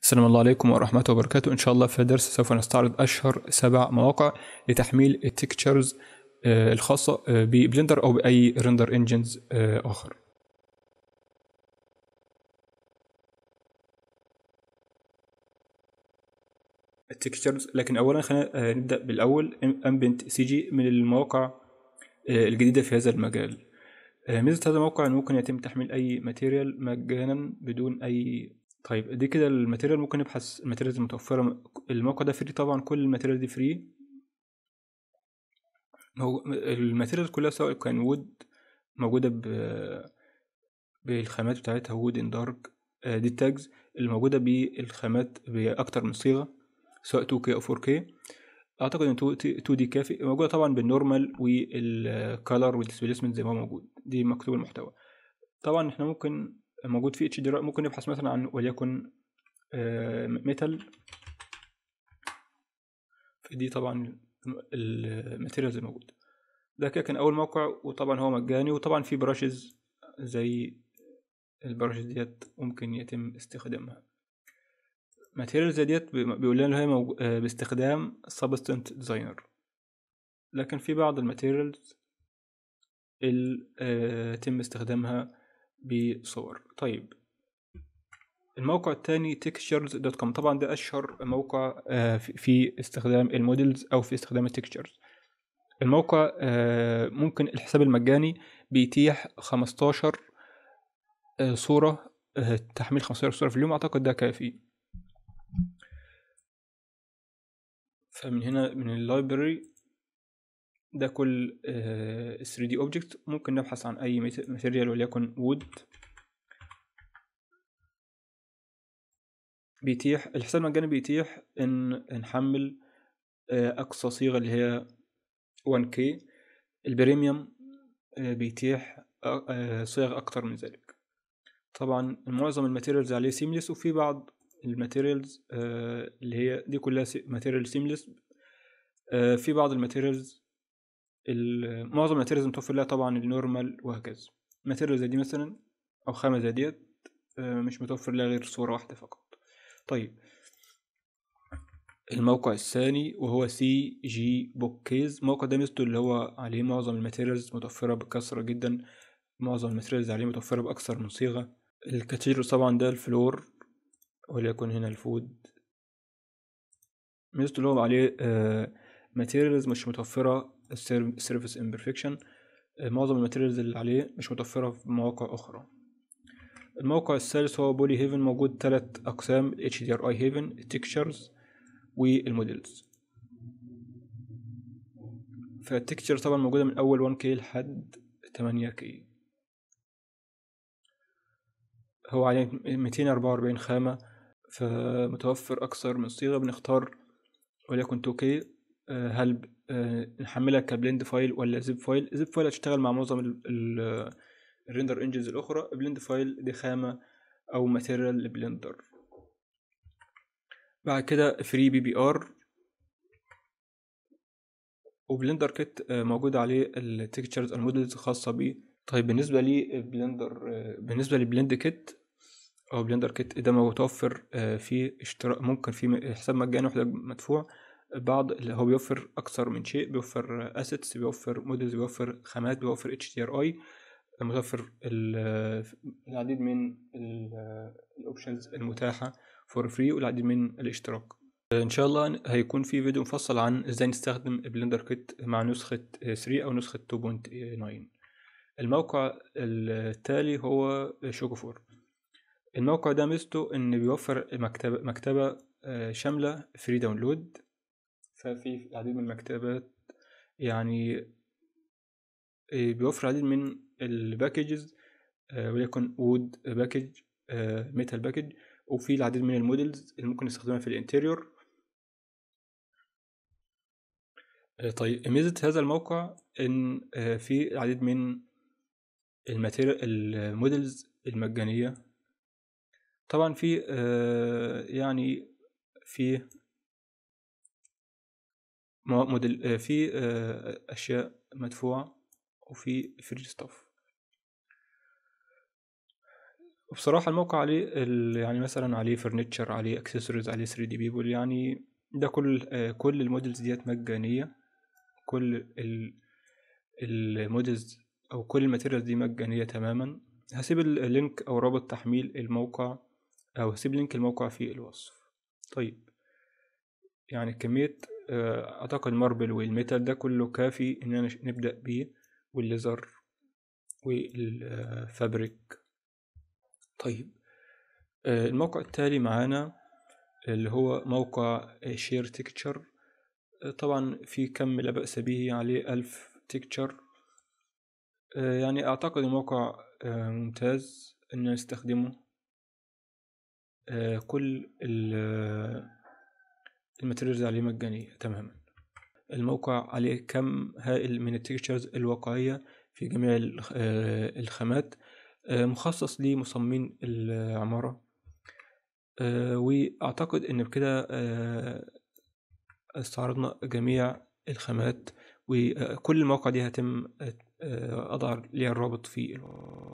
السلام الله عليكم ورحمة الله وبركاته إن شاء الله في درس سوف نستعرض أشهر سبع مواقع لتحميل التكتشرز الخاصة آه، ببلندر أو بأي ريندر انجنز آخر التكتشرز لكن أولا خلينا آه، نبدأ بالأول أمبنت سي جي من المواقع آه، الجديدة في هذا المجال ميزة هذا الموقع إنه ممكن يتم تحميل أي ماتيريال مجانا بدون أي طيب دي كده الماتيريال ممكن نبحث الماتيريالز المتوفرة الموقع ده فري طبعا كل الماتيريال دي فري هو الماتيريال كلها سواء كان وود موجودة ب بالخامات بتاعتها وود ان دارك دي التاجز اللي موجودة بالخامات بأكتر من صيغة سواء 2K أو 4K أعتقد إن 2 دي كافي موجودة طبعا بالنورمال والكالر والديسبيسمنت زي ما هو موجود دي مكتوب المحتوى طبعا احنا ممكن موجود في اتش دي ممكن نبحث مثلا عن وليكن ميتال دي طبعا الماتيريالز الموجود ده كده كان اول موقع وطبعا هو مجاني وطبعا في براشز زي البراشز ديت ممكن يتم استخدامها ماتيريال زي ديت بيقول لنا هي موجو... باستخدام سبستنت ديزاينر لكن في بعض الماتيريالز اللي يتم استخدامها بصور طيب الموقع التاني تكشرز دوت كوم طبعا ده اشهر موقع في استخدام المودلز او في استخدام التكشرز الموقع ممكن الحساب المجاني بيتيح 15 صورة تحميل 15 صورة في اليوم اعتقد ده كافي فمن هنا من اللايبراري ده كل 3 دي اوبجكت ممكن نبحث عن اي ماتيريال وليكن وود بيتيح الحساب المجاني بيتيح ان نحمل اقصى صيغه اللي هي 1K البريميوم بيتيح صيغ اكتر من ذلك طبعا معظم الماتيريالز عليه سيمليس وفي بعض الماتيريالز اللي هي دي كلها ماتيريال سيمليس في بعض الماتيريالز معظم الماتيريالز متوفر لها طبعا النورمال وهكذا ماتيريال زي دي مثلا او خامة زي ديت مش متوفر لها غير صورة واحدة فقط طيب الموقع الثاني وهو سي جي بوكيز الموقع ده ميزته اللي هو عليه معظم الماتيريالز متوفرة بكثرة جدا معظم الماتيريالز عليه متوفرة بأكثر من صيغة الكاتيجوري طبعا ده الفلور وليكن هنا الفود ميزته اللي هو عليه ماتيريالز مش متوفرة السيرفيس امبرفكشن معظم الماتيريالز اللي عليه مش متوفرة في مواقع أخرى الموقع الثالث هو بولي هيفن موجود ثلاث أقسام ال HDRI هيفن التكشرز والموديلز فالتكشر طبعا موجودة من أول 1K لحد 8K هو عليه 244 خامة فمتوفر أكثر من صيغة بنختار وليكن 2K هل نحملها كبلند فايل ولا زيب فايل زيب فايل هتشتغل مع معظم الريندر انجنز الاخرى بلند فايل دي خامة او ماتيريال لبلندر بعد كده فري بي بي ار وبلندر كيت موجود عليه التكتشرز المودلز الخاصة بيه طيب بالنسبة لي بلندر بالنسبة لبلند كيت او بلندر كيت ده متوفر فيه اشتراك ممكن في حساب مجاني وحده مدفوع بعض اللي هو بيوفر اكثر من شيء بيوفر اسيتس بيوفر مودلز بيوفر خامات بيوفر اتش تي ار اي متوفر العديد من الاوبشنز المتاحه فور فري والعديد من الاشتراك ان شاء الله هيكون في فيديو مفصل عن ازاي نستخدم بلندر كيت مع نسخه 3 او نسخه 2.9 الموقع التالي هو شوكوفور الموقع ده ميزته ان بيوفر مكتبه مكتبه شامله فري داونلود ففي العديد من المكتبات يعني بيوفر العديد من الباكجز وليكن وود باكج ميتال باكج وفي العديد من المودلز اللي ممكن نستخدمها في الانتيريور طيب ميزة هذا الموقع ان في العديد من الماتيريال المودلز المجانية طبعا في يعني في موديل في اشياء مدفوعه وفي فري ستاف بصراحة الموقع عليه ال- يعني مثلا عليه فرنتشر عليه اكسسوارز عليه 3 دي بيبول يعني ده كل آه، كل المودلز ديت مجانية كل ال- المودلز او كل الماتيريالز دي مجانية تماما هسيب ال- اللينك او رابط تحميل الموقع او هسيب لينك الموقع في الوصف طيب يعني كمية آه، اعتقد ماربل والميتال ده كله كافي اننا نبدأ بيه والليزر والفابريك طيب آه، الموقع التالي معانا اللي هو موقع شير تكتشر طبعا في كم لا بأس به عليه ألف تكتشر يعني أعتقد الموقع آه، ممتاز إن نستخدمه آه، كل ال- الماتيريالز عليه مجانية تماما الموقع عليه كم هائل من التكتشرز الواقعية في جميع الخ- آه، الخامات آه، مخصص لمصممين العمارة آه، وأعتقد إن بكده آه، استعرضنا جميع الخامات وكل المواقع دي هتم آه، أضع ليها الرابط في الوصف